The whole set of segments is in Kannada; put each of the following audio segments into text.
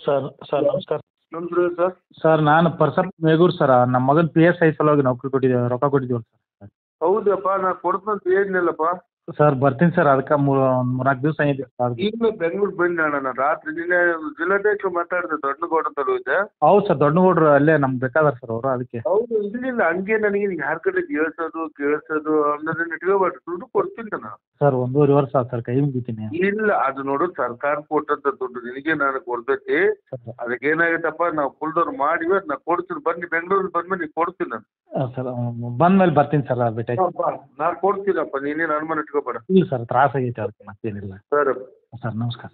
ಸರ್ ಸರ್ ನಮಸ್ಕಾರ ನಮಸ್ಕಾರ ಸರ್ ಸರ್ ನಾನು ಪರ್ಸನ್ ಮೇಗೂರ್ ಸರ್ ನಮ್ಮ ಮಗನ ಪಿ ಎಸ್ ಐ ಸಲುವಾಗಿ ನೌಕರಿ ಕೊಟ್ಟಿದ್ದೇವೆ ರೊಕ್ಕ ಕೊಟ್ಟಿದ್ದೀವಿ ಸರ್ ಹೌದಪ್ಪ ನಾ ಕೊಡ್ತಂತ ಹೇಳಿದ್ನಲ್ಲಪ್ಪ ಸರ್ ಬರ್ತೀನಿ ಸರ್ ಅದಕ್ಕೆ ಮೂರು ಒಂದು ಮೂರ್ನಾಲ್ಕು ದಿವಸ ಆಗಿದೆ ಸರ್ ಈಗಲೇ ಬೆಂಗ್ಳೂರು ಬಂದೆ ಅಣ್ಣ ನಾನು ರಾತ್ರಿ ನಿನ್ನೆ ಜಿಲ್ಲಾಧ್ಯಕ್ಷರು ಮಾತಾಡಿದೆ ದೊಡ್ಡಗೌಡ ತಲುವಿದ್ದೆ ಹೌದು ಸರ್ ದೊಡ್ಡ ಹುಡ್ರು ಅಲ್ಲೇ ನಮ್ಗೆ ಬೇಕಾದಾರ ಸರ್ ಅವರು ಅದಕ್ಕೆ ಹೌದು ಇರಲಿಲ್ಲ ಹಂಗೆ ನನಗೆ ಯಾರ ಕಡೆ ಕೇಳ್ಸೋದು ಕೇಳ್ಸೋದು ಅನ್ನೋದನ್ನ ಇಟ್ಕೋಬೇಡ್ರಿ ದುಡ್ಡು ಕೊಡ್ತೀನಿ ನಾನು ಸರ್ ಒಂದೂವರೆ ವರ್ಷ ಆಯ್ತು ಸರ್ ಕೈ ಮುಗಿತೀನಿ ಇಲ್ಲ ಅದು ನೋಡು ಸರ್ಕಾರ ಕೊಟ್ಟಂತ ದುಡ್ಡು ನಿನಗೆ ನಾನು ಕೊಡ್ತೈತಿ ಸರ್ ಅದಕ್ಕೆ ಏನಾಗೈತಪ್ಪ ನಾವು ಫುಲ್ದವ್ರು ಮಾಡಿವಿ ನಾ ಕೊಡ್ತೀನಿ ಬನ್ನಿ ಬೆಂಗಳೂರಿಗೆ ಬಂದ್ಮೇಲೆ ನೀನು ಕೊಡ್ತೀನಿ ನಾನು ಸರ್ ಬಂದ ಮೇಲೆ ಬರ್ತೀನಿ ಸರ್ ಭೇಟಿ ನಾನು ಕೊಡ್ತೀನಪ್ಪ ನೀನೇನು ಅನುಮಾನ ಇಟ್ಕೋಬೇಡ ಇಲ್ಲ ಸರ್ ತ್ರಾಸ ಆಗೈತೆ ಅದಕ್ಕೆ ಮತ್ತೇನಿಲ್ಲ ಸರ್ ಸರ್ ನಮಸ್ಕಾರ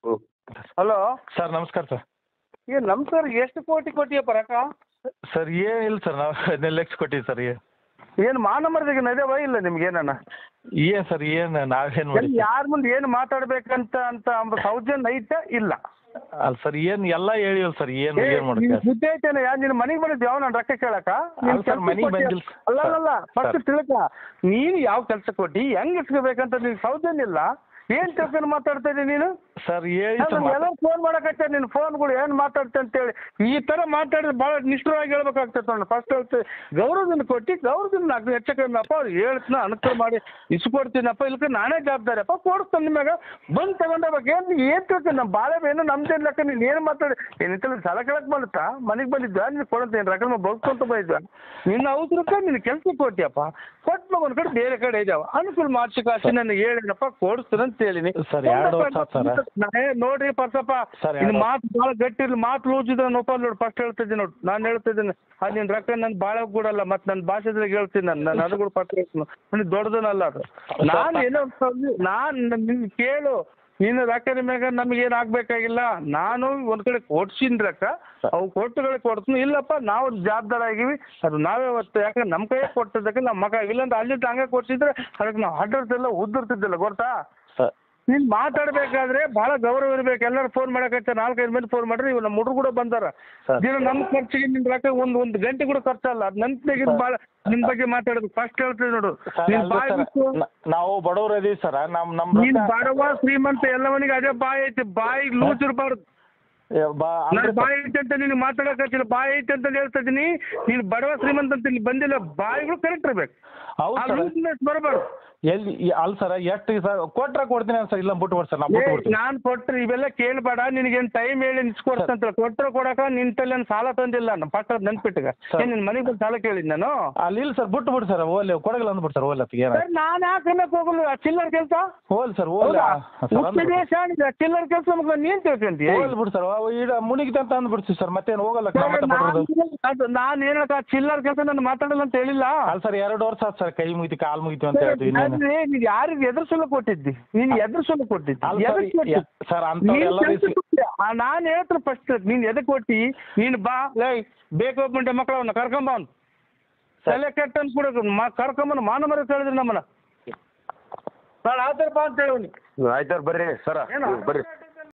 ಹಲೋ ಸರ್ ನಮಸ್ಕಾರ ಸರ್ ಏ ನಮಸ್ಕಾರ ಎಷ್ಟು ಕೋಟಿ ಕೊಟ್ಟಿಯಪ್ಪ ರೊಕ್ಕ ಸರ್ ಏನಿಲ್ಲ ಸರ್ ನಾವು ಹದಿನೈದು ಲಕ್ಷ ಕೊಟ್ಟಿವಿ ಸರ್ ಏನು ಏನು ಮಾನ ಮರ್ದಿಗೆ ನದೇವ ಇಲ್ಲ ನಿಮ್ಗೆ ಏನನ ಏನು ಸರ್ ಏನು ನಾವೇನು ಮಾಡಿ ಯಾರ ಮುಂದೆ ಏನು ಮಾತಾಡ್ಬೇಕಂತ ಅಂತ ಅಂಬ ಸೌಜನ್ಯ ಐತೆ ಇಲ್ಲ ಅಲ್ಲ ಸರ್ ಏನು ಎಲ್ಲ ಹೇಳಿವಲ್ಲ ಸರ್ ಏನು ಏ, ಏನು ನಿನ್ ಮಾಡ್ತೀವಿ ಬುದ್ಧಿ ಐತೇನ ಯಾ ನಿನ್ನ ಮನೆಗೆ ಬಂದಿದ್ದು ಯಾವ ನಾನು ರೊಕ್ಕ ಕೇಳಕ ಅಲ್ಲ ಸರ್, ಮನೆಗ್ ಬಂದಿಲ್ಲ ಸರ್. ಅಲ್ಲ ಅಲ್ಲ ಫಸ್ಟ್ ಸರ್. ತಿಳ್ಕ ನೀನು ಯಾವ ಕೆಲಸ ಕೊಟ್ಟು ಹೆಂಗ್ ಇಸ್ಕೋಬೇಕಂತ ನಿನ್ ಸೌಜನ್ಯ ಇಲ್ಲ ಏನ್ ತಿಳ್ಕೊಂಡು ಮಾತಾಡ್ತಾ ಇದ್ದೀನಿ ನೀನು ಸರ್ ಹೇಳಿ ಸರ್ ಎಲ್ಲ ಫೋನ್ ಮಾಡಕತ್ತೆ ನಿನ್ನ ಫೋನ್ಗಳು ಏನು ಮಾತಾಡ್ತೆ ಅಂತೇಳಿ ಈ ಥರ ಮಾತಾಡಿದ್ರೆ ಭಾಳ ನಿಷ್ಠುರವಾಗಿ ಹೇಳ್ಬೇಕಾಗ್ತದೆ ನೋಡಿ ಫಸ್ಟ್ ಹೇಳ್ತೀವಿ ಗೌರವದಿಂದ ಕೊಟ್ಟು ಗೌರವದಿಂದ ನಾಲ್ಕು ಹೆಚ್ಚು ಕಮ್ಮಿ ಅಪ್ಪ ಅವ್ರು ಹೇಳ್ತೀನಿ ಅನುಕೂಲ ಮಾಡಿ ಇಸ್ಕೊಡ್ತೀನಪ್ಪ ಇಲ್ಕ ನಾನೇ ಜವಾಬ್ದಾರಿ ಅಪ್ಪ ಕೊಡಿಸ್ತಾನೆ ನಿಮಗೆ ಬಂದು ತಗೊಂಡೋಗ್ಬೇಕು ಏನು ಏನು ತಿಳ್ತೀನಿ ನಮ್ಮ ಬಾಳೆ ಏನು ನಮ್ದೇನು ಲೆಕ್ಕ ನೀನು ಏನು ಮಾತಾಡಿ ಏನಿತ್ತಲ್ಲ ಸಾಲ ಕೇಳಕ್ಕೆ ಬಂದಿತ್ತಾ ಮನೆಗೆ ಬಂದಿದ್ದ ನೀನು ಕೊಡುತ್ತೇನೆ ರಕಮ ಬಗ್ಸ್ಕೊಂತ ಬಂದಿದ್ದ ನಿನ್ನ ಅವಸರಕ್ಕೆ ನಿನ್ನ ಕೆಲಸ ಕೊಟ್ಟಿಯಪ್ಪ ಕೊಟ್ಟು ಒಂದು ಕಡೆ ಬೇರೆ ಕಡೆ ಇದ್ದಾವ ಅನುಕೂಲ ಮಾಡಿಸಿ ಕಾಸಿ ನನಗೆ ಹೇಳಿನಪ್ಪ ಕೊಡಿಸ್ತೀನಿ ಅಂತ ಹೇಳಿನಿ ಸರ್, ಎರಡು ವರ್ಷ ಆತ್ ಸರ್. ನಾನೇ ನೋಡ್ರಿ ಪರ್ಸಪ್ಪ ಸರ್, ನಿನ್ನ ಎರಡು ಮಾತು ಭಾಳ ಗಟ್ಟಿ ಇರ್ಲಿ ಮಾತು ಲೂಸ್ ಇದ್ರೆ ನೋಪ ನೋಡಿ ಫಸ್ಟ್ ಹೇಳ್ತಿದ್ದೀನಿ ನೋಡಿ ನಾನು ಹೇಳ್ತಿದ್ದೀನಿ ಅದು ನಿನ್ನ ರೊಕ್ಕ ನನ್ನ ಭಾಳ ಕೂಡಲ್ಲ ಮತ್ತು ನನ್ನ ಭಾಷೆದಾಗ ಹೇಳ್ತೀನಿ ನಾನು ನಾನು ಅದು ಕೂಡ ಫಸ್ಟ್ ಹೇಳ್ತೀನಿ ನನಗೆ ದೊಡ್ಡದನಲ್ಲ ಅದು ನಾನು ಏನೋ ನಾನು ನಿನ್ನ ಕೇಳು ನೀನು ರೊಕ್ಕ ನಿಮಗೆ ನಮಗೇನು ಆಗಬೇಕಾಗಿಲ್ಲ ನಾನು ಒಂದು ಕಡೆ ಕೊಡ್ಸಿನ ರೊಕ್ಕ ಅವು ಕೊಟ್ಟುಗಳಿಗೆ ಕೊಡ್ತೀನಿ ಇಲ್ಲಪ್ಪ ನಾವು ಜವಾಬ್ದಾರ ಆಗಿವಿ ಅದು ನಾವೇ ಅವತ್ತು ಯಾಕಂದ್ರೆ ನಮ್ಮ ಕೈಗೆ ಕೊಟ್ಟಿದ್ದಕ್ಕೆ ನಮ್ಮ ಮಗ ಇಲ್ಲಾಂದ್ರೆ ಅಲ್ಲಿಂದ ಹಂಗೆ ಕೊಡ್ಸಿದ್ರೆ ಅದಕ್ಕೆ ನಾವು ಅಡ್ಡಾಡ್ತಿಲ್ಲ ಉದ್ದಿರ್ತಿದ್ದಿಲ್ಲ ಗೊತ್ತಾ ಸರ್ ನೀನು ಮಾತಾಡಬೇಕಾದ್ರೆ ಭಾಳ ಗೌರವ ಇರ್ಬೇಕು ಎಲ್ಲರೂ ಫೋನ್ ಮಾಡಕತ್ತೆ ನಾಲ್ಕೈದು ಮಂದಿ ಫೋನ್ ಮಾಡ್ರಿ ಇವ್ ನಮ್ಮ ಹುಡುಗ ಕೂಡ ಬಂದಾರ ಸರ್. ದಿನ ನಮ್ಮ ಖರ್ಚಿಗೆ ನಿನ್ನ ರೊಕ್ಕ ಒಂದು ಒಂದು ಗಂಟೆ ಕೂಡ ಖರ್ಚಲ್ಲ ಅದು ನನ್ನ ತೆಗೆದು ಭಾಳ ನಿಮ್ಮ ಬಗ್ಗೆ ಮಾತಾಡೋದು ಫಸ್ಟ್ ಹೇಳ್ತೀವಿ ನೋಡು ಸರ್ ನೀನು ಅಲ್ರಿ ಬಾಯ್ ಸರ್ ಬಿಟ್ಟು ನ- ನಾವು ಬಡವ್ರು ಅದೀವಿ ಸರ್ ನಮ್ಮ ನಮ್ಮ ನೀನು ರೊಕ್ಕ- ಬಡವ ಶ್ರೀಮಂತ ಎಲ್ಲವನಿಗೆ ಅದೇ ಬಾಯಿ ಐತಿ ಬಾಯಿ ಲೂಸ್ ಇರಬಾರ್ದು ಏ, ಬಾ ನಾನು ಅಲ್ರಿ ಬಾಯಿ ಐತೆ ಅಂತ ನಿನಗೆ ಮಾತಾಡಕತ್ತಿಲ್ಲ ಬಾಯಿ ಐತೆ ಅಂತ ಹೇಳ್ತಾ ಇದೀನಿ ನೀನು ಬಡವ ಶ್ರೀಮಂತ ಅಂತ ಇಲ್ಲಿ ಬಂದಿಲ್ಲ ಬಾಯಿಗಳು ಕರೆಕ್ಟ್ ಇರ್ಬೇಕು ಹೌದು ಆ ಸರ್ ಲೂಸ್ನೆಸ್ ಬರಬಾರ್ದು ಎಲ್ಲಿ ಈ- ಅಲ್ಲ ಸರ್ ಎಷ್ಟು ಸರ್ ಕೊಟ್ರೆ ಕೊಡ್ತೀನಿ ಸರ್ ಇಲ್ಲ ಬಿಟ್ಟು ಬಿಡಿ ಸರ್ ನಾ ಬಿಟ್ಟು ಬಿಡ್ತೀನಿ ನಾನು ಕೊಟ್ರೆ ಇವೆಲ್ಲ ಕೇಳಬೇಡ ನಿನಗೇನು ಟೈಮ್ ಹೇಳಿ ನಿಸ್ಕೊಡ್ತಂತ ಕೊಟ್ರೆ ಕೊಡಕ ನಿನ್ ತಲೆ ಏನ್ ಸಾಲ ತಂದಿಲ್ಲ ನಮ್ಮ ಪಕ್ಕ ನೆನ್ಪಿಟ್ಟಗ ಸರ್. ಏನ್ ನಿನ್ ಮನೆಗೆ ಬಂದು ಸಾಲ ಕೇಳಿದ್ ನಾನು ಅಲ್ಲಿ ಇಲ್ಲ ಸರ್ ಬಿಟ್ಟು ಬಿಡಿ ಸರ್ ಓಲಿ ಕೊಡಗಲ್ಲ ಅಂದ್ಬಿಟ್ಟು ಸರ್ ಓಲಿ ಅತ್ತಿಗೆ ಸರ್ ನಾನು ಯಾಕೆ ಅನ್ನಕ್ ಹೋಗಲ್ಲ ಆ ಚಿಲ್ಲರ್ ಕೆಲಸ ಹೋಲ್ ಸರ್ ಓಲಿ ದೇಶ ಚಿಲ್ಲರ್ ಕೆಲಸ ಮಗ ನೀನ್ ತಿಳ್ಕೊಂತೀಯ ಹೋಲ್ ಬಿಡಿ ಸರ್ ಈಗ ಮುನಿಗಿತ ಅಂತ ಅಂದ್ಬಿಡ್ತೀವಿ ಸರ್ ಮತ್ತೇನು ಹೋಗಲ್ಲ ನಮ್ಮ ಮತ್ತೆ ಬಿಡೋದು ಅದು ನಾನು ಏನಕ್ಕ ಚಿಲ್ಲರ್ ಕೆಲಸ ನಾನು ಮಾತಾಡಲ್ಲ ಅಂತ ಹೇಳಿಲ್ಲ ಅಲ್ಲ ಸರ್ ಎರಡು ವರ್ಷ ಆಯ್ತು ಸರ್ ಕೈ ಮುಗಿತಿ ಕಾಲು ಮುಗಿತಿ ಅಂತ ಹೇಳ್ತೀವಿ ಇನ್ನೇನು ಅಂದ್ರೆ ನೀನ್ ಯಾರಿಗೆ ಎದುರ್ಸಲು ಕೊಟ್ಟಿದ್ದಿ ನೀನ್ ಎದುರ್ಸಲು ಕೊಟ್ಟಿದ್ದಿ ಅಲ್ಲ ಸರ್, ಎದಕ್ ಕೊಟ್ಟಿ? ಯ- ಸರ್, ಅಂಥವ್ರೆಲ್ಲ ನೀನ್ ರೀತಿ- ಕೆಲ್ಸಕ್ಕೆ ಕೊಟ್ಟಿ. ಆ, ನಾನ್ ಹೇಳ್ತೀನಿ ಫಸ್ಟ್ ನೀನ್ ಎದಕ್ ಕೊಟ್ಟಿ ನೀನ್ ಬಾ ಲೈ ಬೇಕು ಮಕ್ಕಳವನ್ನ ಕರ್ಕೊಂಬ ಅವ್ನು ತಲೆ ಕೆಟ್ಟ ಅನ್ಸ್ಬಿಡೋದು ಮಾ ಕರ್ಕೊಂಬನ ಮಾನ ಮರ ಹೇಳಿದ್ರಿ ನಮ್ಮನ್ನ ನಾನು ಆತರ ಬಾ ಅಂತ ಹೇಳಿ ಆಯ್ತಾರ ಬರ್ರಿ ಸರ ಏನೋ ಬರ್ರಿ